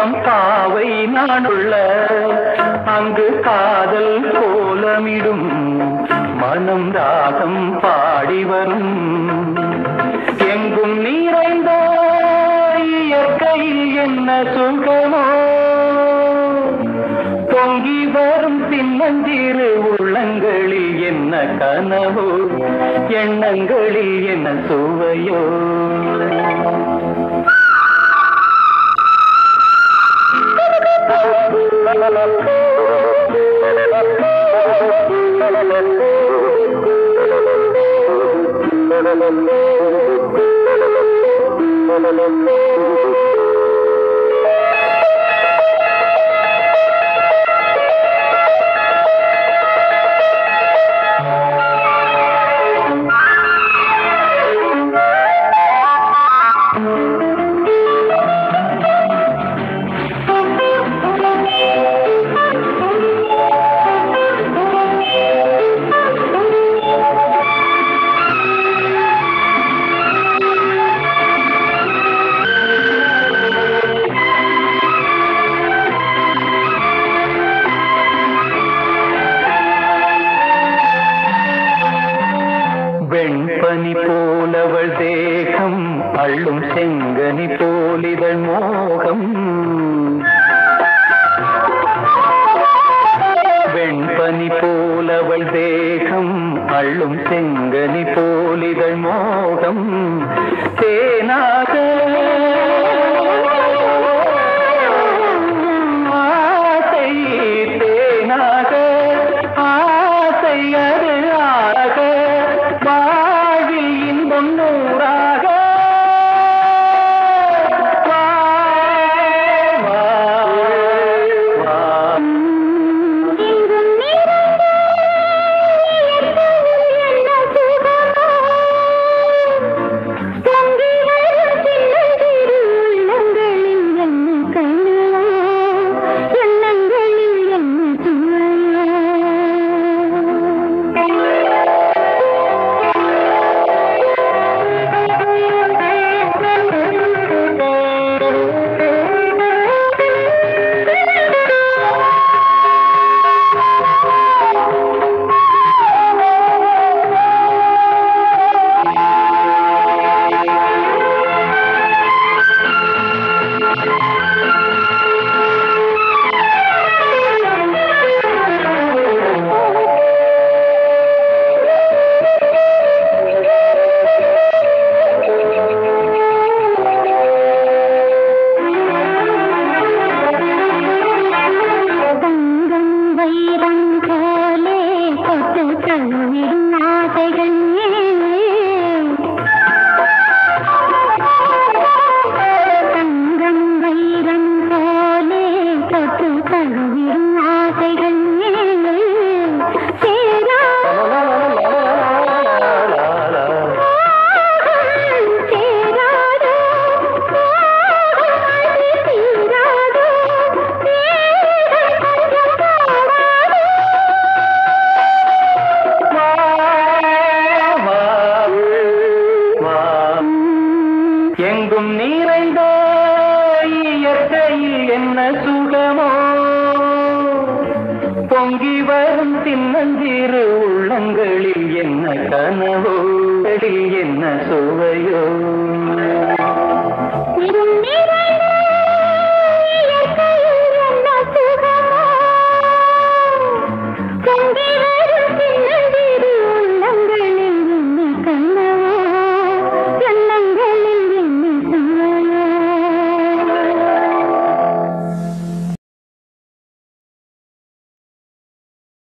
இளம் பாவை நானுள்ள அங்கு காதல் கோலமிடும் மனம் ராகம் பாடி வரும் எங்கும் நிறைந்த இயற்கையில் என்ன சுகமோ பொங்கி வரும் சின்னஞ்சிறு உள்ளங்களில் என்ன கனவோ எண்ணங்களில் என்ன சுவையோ வெண்பனி போலவள் தேகம் அள்ளும் செங்கனி போலிதழ் மோகம் வெண்பனி போலவள் தேகம் அள்ளும் செங்கனி போலிதழ் மோகம் தேனாக ஆசை தேனாக ஆசை அது ஆக வாழ்வில் இன்பம் நூறாக வா, வா, வா. எங்கும் நிறைந்த இயற்கையில் என்ன சுகமோ பொங்கி வரும் சின்னஞ்சிறு உள்ளங்களில் என்ன கனவோ எண்ணங்களில் என்ன தங்கம் வைரம் போலே கொத்து தழுவிடும் ஆசைகள் தங்கம் வைரம் போலே கொத்து தழுவிடும் ஆசைகள் சேராதோ தீராதோ வா, வா, வா. எங்கும் நிறைந்த இயற்கையில் என்ன சுகமோ பொங்கி வரும் சின்னஞ்சிறு உள்ளங்களில் என்ன கனவோ என்ன சுவையோ இரு